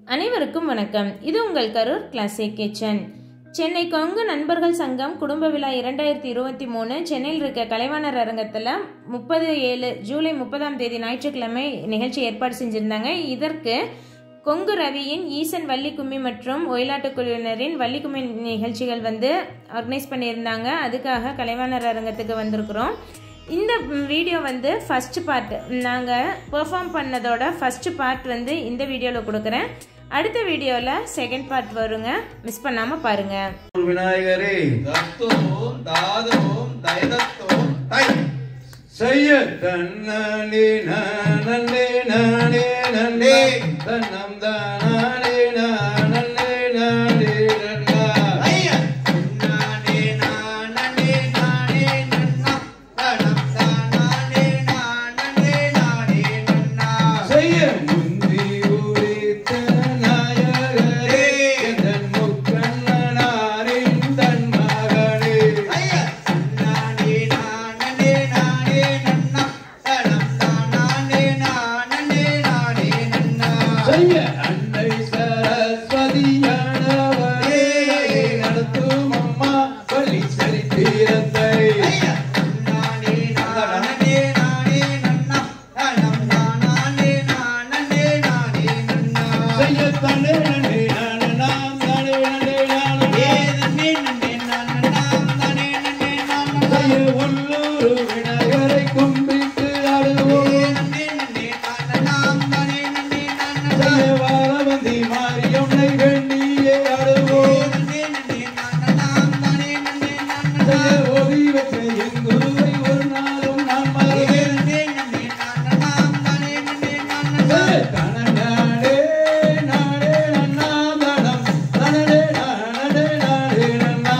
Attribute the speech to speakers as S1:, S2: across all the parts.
S1: அனைவருக்கும் வணக்கம் இது உங்கள் கரூர் கிளாசிக் கிச்சன் சென்னை கொங்கு நண்பர்கள் சங்கம் குடும்ப விழா இரண்டாயிரத்தி இருபத்தி மூணு சென்னையில் இருக்க கலைவாணர் அரங்கத்தில் முப்பது ஏழு ஜூலை முப்பதாம் தேதி ஞாயிற்றுக்கிழமை நிகழ்ச்சி ஏற்பாடு செஞ்சுருந்தாங்க இதற்கு கொங்கு ரவியின் ஈசன் வள்ளி கும்மி மற்றும் ஒயிலாட்டு குழுவினரின் வள்ளி கும்மி நிகழ்ச்சிகள் வந்து ஆர்கனைஸ் பண்ணியிருந்தாங்க அதுக்காக கலைவாணர் அரங்கத்துக்கு வந்திருக்கிறோம் இந்த வீடியோ வந்து ஃபஸ்ட்டு பார்ட் நாங்கள் பெர்ஃபார்ம் பண்ணதோட ஃபஸ்ட்டு பார்ட் வந்து இந்த வீடியோவில் கொடுக்குறேன் அடுத்த வீடியோவில் செகண்ட் பார்ட் வருங்க மிஸ் பண்ணாமல் பாருங்கள்
S2: விநாயகரே
S3: தத்துவோம் தாதுவோம் தைதத்துவோம் தை
S2: செய்ய தன்னே நன்னே நானே நன்னே தன்னம் தானே நானே நானே நன்னா
S3: ஐய நானே நானே நானே நன்னா தனம் தானே நானே நானே நன்னா
S2: செய்ய முந்தி உரித்த நாயகரே எந்தன் முக்கண்ணனாரின் தன் மகனே
S3: ஐய நானே நானே நானே நன்னா தனம் தானே நானே நானே நன்னா
S2: செய்ய அன்னை சரஸ்வதியானவரே நடத்தும் அம்மா பள்ளி சரித்திரத்தை
S3: ஐய நானே நானே நானே நன்னா தனம் தானே நானே நானே நன்னா
S2: செய்ய தன்னே நன்னே நானே நாம் தானே நன்னே நானே செய்ய உள்ளூர் விநாயகரை கும்பிட்டு ஆடுவோம் செய்ய வாரவந்தி மாரியம்மை வெண்ணியே ஆடுவோம் செய்ய ஓதி வச்ச என் குருவை ஒரு நாளும் நான் மறவேன் செய்ய தனநாடே நாடே நன்னா தனம் தனடே நாடே நாடே நன்னா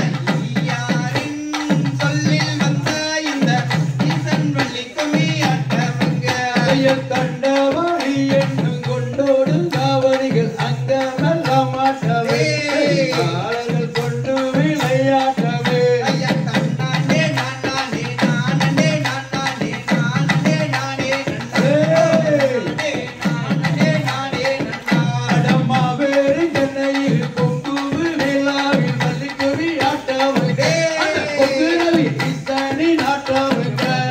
S2: செய்ய கண்டவாணி என்னும் கொண்டோடு காவடிகள் அங்கமெல்லாம் மாட்டவே காலங்கள் கொண்டு விளையாட்டவே அடம்மாவேறு சென்னையில் கொங்குவு நிலாவில் மல்லிக்கொடி ஆட்டவங்க அந்த கொங்கு ரவி இசனி நாட்டவங்க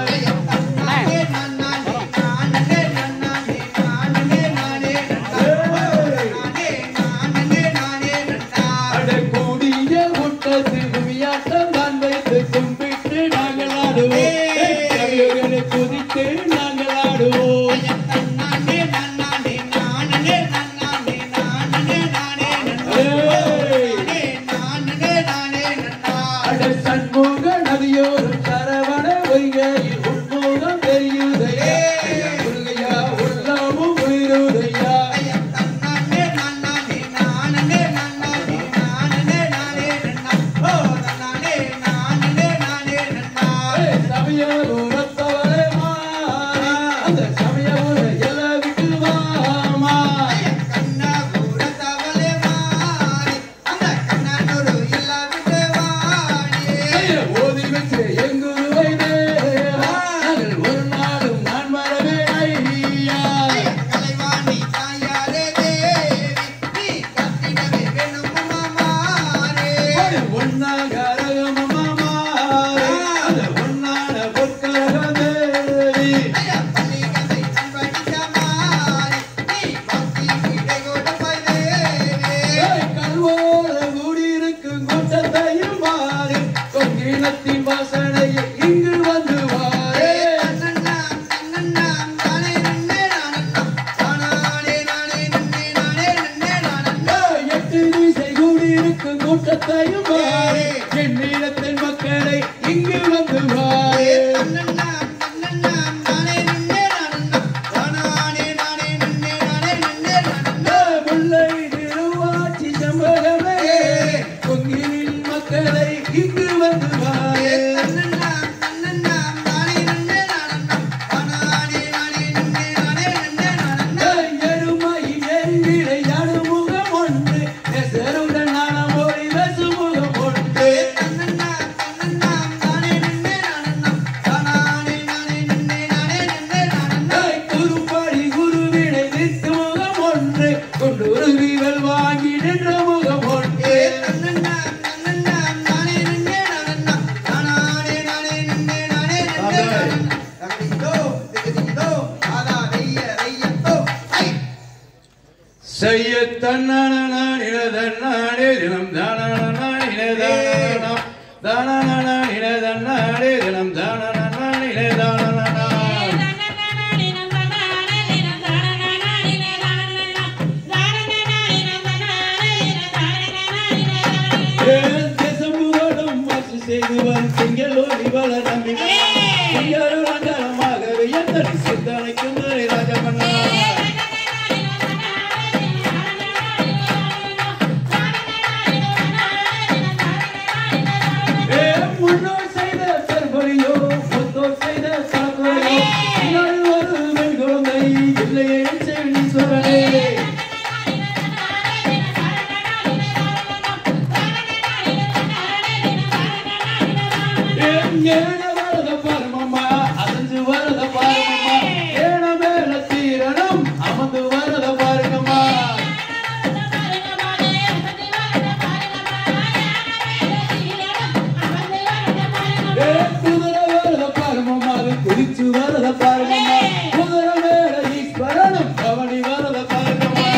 S2: அட கூடிய முட்டத்து குமியாட்டம் தான் வைத்து கும்பிட்டு நாங்கள் ஆடுவோம் கவியோகளை குதித்து நாங்கள் ஆடுவோம் அட சண்முக நதியோரும் சரவண வைகையில் உண்முகம் தெரியுதையா முருகையா உள்ளமும் உயிருதையா சமயபுரத்தவரே மாறி அந்த சமயபுர எல்லை விட்டு வாமா கையில ஓதி வச்சு எங்குருவை தேவா நாங்கள் ஒரு நாளும் நான் மறவே ஐயா ஒரு ஒன்னாக அரகமமாமா அந்த ஒன்னான பொற்கரக தேவி ஏய், கல்வோட கூடியிருக்கும் கூட்டத்தையும் பாரு கொங்கினத்தின் வாசனையை இங்கு வந்து வாரே ஏய், எட்டு திசை கூடியிருக்கும் கூட்டத்தையும் பாரு என் நீளத்தின் மக்களை இங்கு வந்து வாரே ஏய், முல்லை திருவாச்சி செம்பகமே கொங்கினின் மக்களை இங்கு வந்து வாரே ஏய், எருமையின் எங்கிலை அணுமுகம் ஒன்று நெசருடன் நாணமோடி வெசுமுகம் ஒன்று ஏய், குறும்படி குருவினை நிற்கும் முகம் ஒன்று கொண்டு ஒரு வீரல் வாங்கி நின்ற முகம்
S3: ஏ
S2: ஒன்று
S3: தன்னன்னா தன்னன்னா நானே நின்னே நானன்னா நானே நானே நின்னே நானே நின்னே நானன்னா தகதிதோ திகதிதோ ஆதா தைய தையத்தோ ஐ
S2: செய்ய தன்னானே தன்னானே தினம் தானானே தானானம் தானானே தன்னானே தினம் தானானே தானானா தேசமுகடும் மாற்று செய்துவன் செங்கலோடி வளரம்பி செங்கருலங்கரமாகவே எத்தனை சிந்தனைக்கும் ராஜமன்னா ஏ முன்னோர் செய்த பெரும்பலியோ முத்தோர் செய்த சாக்குறையோ இன்னொரு ஒரு பெண் குழந்தை இல்லையே செவனீஸ்வரனே ஏன வரத பாருமம்மா அசஞ்சு வரத பாருமம்மா ஏன மேல தீரணும் அமர்ந்து வரத பாருங்கம்மா ஏ குதிரை வரத பாருமம்மா அது குதிச்சு வரத பாருங்கம்மா குதிரை மேல ஈஸ்வரனும் கவனி வரத பாருங்கம்மா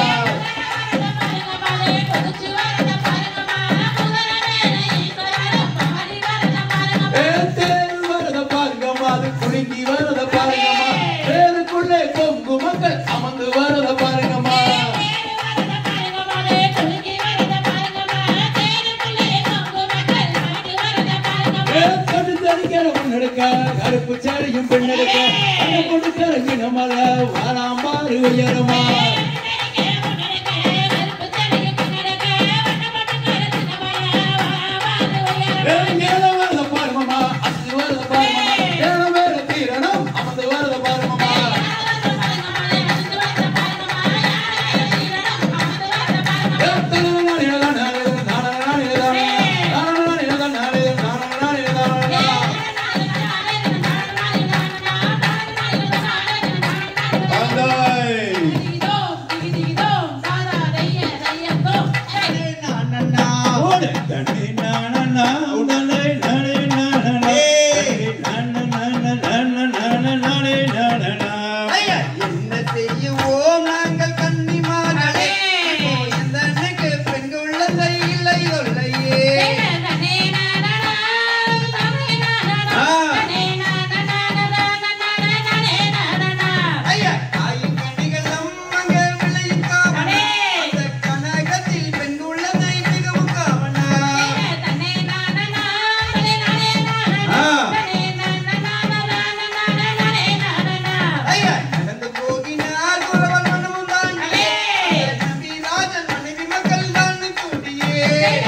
S2: ஏ தேர் வரத பாருங்கம்மா அது குலுங்கி வரத பாருங்கம்மா தேருக்குள்ளே கொங்கு மக்கள் அமர்ந்து வரத பாருங்கம்மா ஏ கண்டு தடிக்கிற முன்னெடுக்க கருப்பு சாடியும் பெண்ணெடுக்க அந்த பொண்ணு கரங்கினமல வாராம்பாறு உயரமா ஏழ வரத பாருமம்மா அசு வரத பாருமம்மா ஏழ மேல தீரணும் அமர்ந்து வரத பாருமம்மா
S3: நானன்னா ஐயா என்ன செய்யுவோம் நாங்கள் கன்னிமார்களே எந்தனுக்கு பெண் உள்ளதை இல்லை சொல்லையே ஐயா தாயின் கனிகளும் அங்கே விளையும் காவனா அந்த கனகத்தில் பெண் உள்ளதை மிகவும் காவனா ஐயா நடந்து போகினார் குறவன் மனமும் தாங்கியே நம்பி ராஜன் மனைவி மக்கள் தான் கூடியே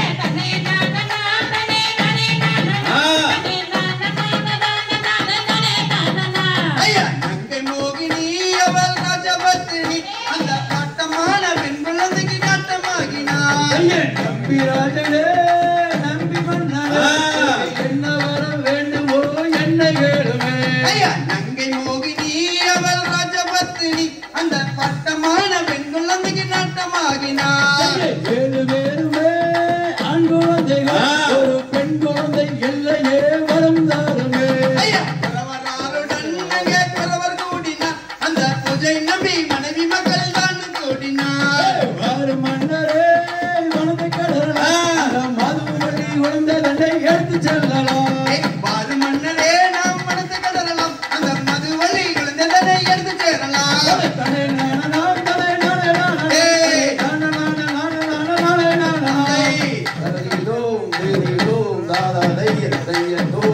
S3: ஐயா நங்கை மோகினி அவள் ராஜபத்தினி அந்த காட்டமான பெண் குழந்தைக்கு காட்டமாகினார்
S2: நம்பிராஜனே நம்பி மன்னனே என்ன வர வேண்டுமோ என்னை வேணுமே
S3: ஐயா நங்கை மோகினி அவள் ராஜபத்தினி அந்த பட்டமான பெண் குழந்தைக்கு நாட்டமாகினார்
S2: ஏழு பேருமே ஆண் குழந்தைகள் ஒரு பெண் குழந்தை இல்லையே வரம் தாருமே
S3: ஐயா குறவராருடன் அங்கே குறவர் கூடினார் அந்த பூஜை நம்பி மனைவி மக்கள் தான் கூடினார்
S2: வாரு மன்னரே வனத்தை கடலாம் மதுமணி உழந்த தண்டை எடுத்து செல்லலாம்
S3: ஏய், வாரு மன்னரே நாம் மனத்தை கடலாம் அந்த மதுவலி குழந்தைதனை எடுத்து சேரலாம்
S2: தனே நானா தனே நானே நானா
S3: ஏய்.
S2: நானா நானா நானா நானா நானா நானா
S3: ஏய்.
S2: தரிதோம் தேரிதோம் தாதா தைய தையதோம்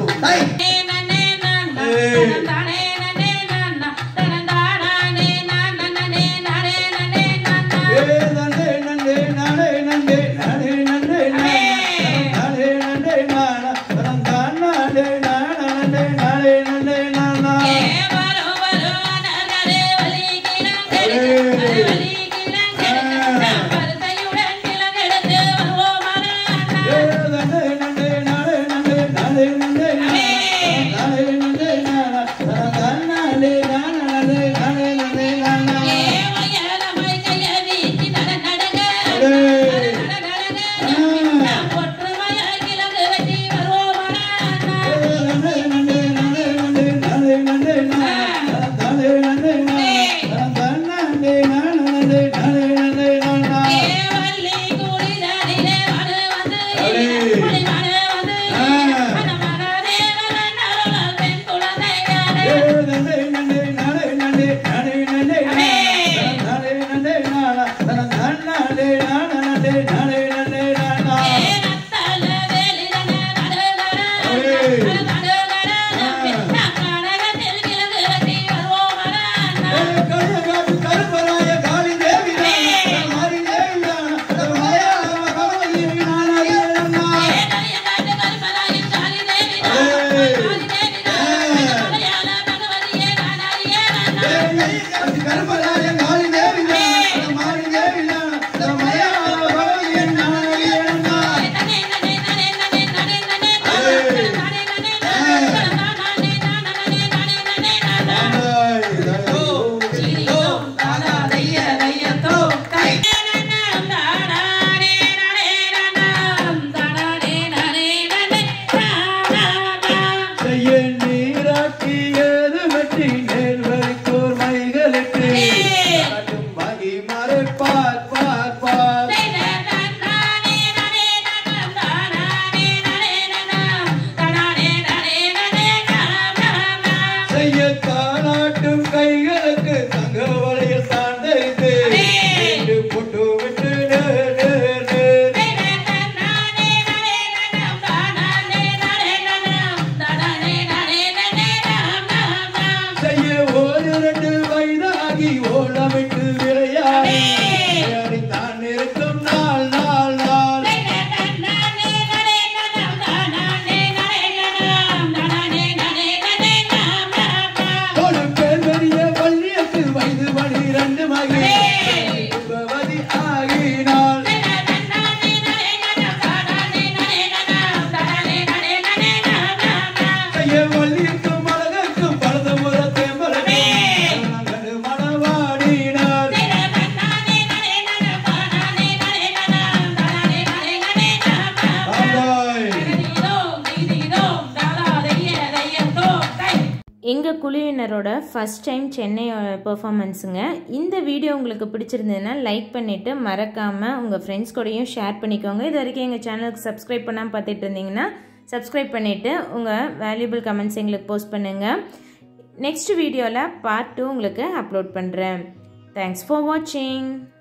S1: எங்கள் குழுவினரோட ஃபஸ்ட் டைம் சென்னை பெர்ஃபார்மன்ஸுங்க இந்த வீடியோ உங்களுக்கு பிடிச்சிருந்ததுன்னா லைக் பண்ணிவிட்டு மறக்காமல் உங்கள் ஃப்ரெண்ட்ஸ் கூடயும் ஷேர் பண்ணிக்கோங்க இது வரைக்கும் எங்கள் சேனலுக்கு சப்ஸ்கிரைப் பண்ணாமல் பார்த்துட்டு இருந்தீங்கன்னா சப்ஸ்கிரைப் பண்ணிவிட்டு உங்கள் வேல்யூபிள் கமெண்ட்ஸ் எங்களுக்கு போஸ்ட் பண்ணுங்கள் நெக்ஸ்ட் வீடியோவில் பார்ட் டூ உங்களுக்கு அப்லோட் பண்ணுறேன் தேங்க்ஸ் ஃபார் வாட்சிங்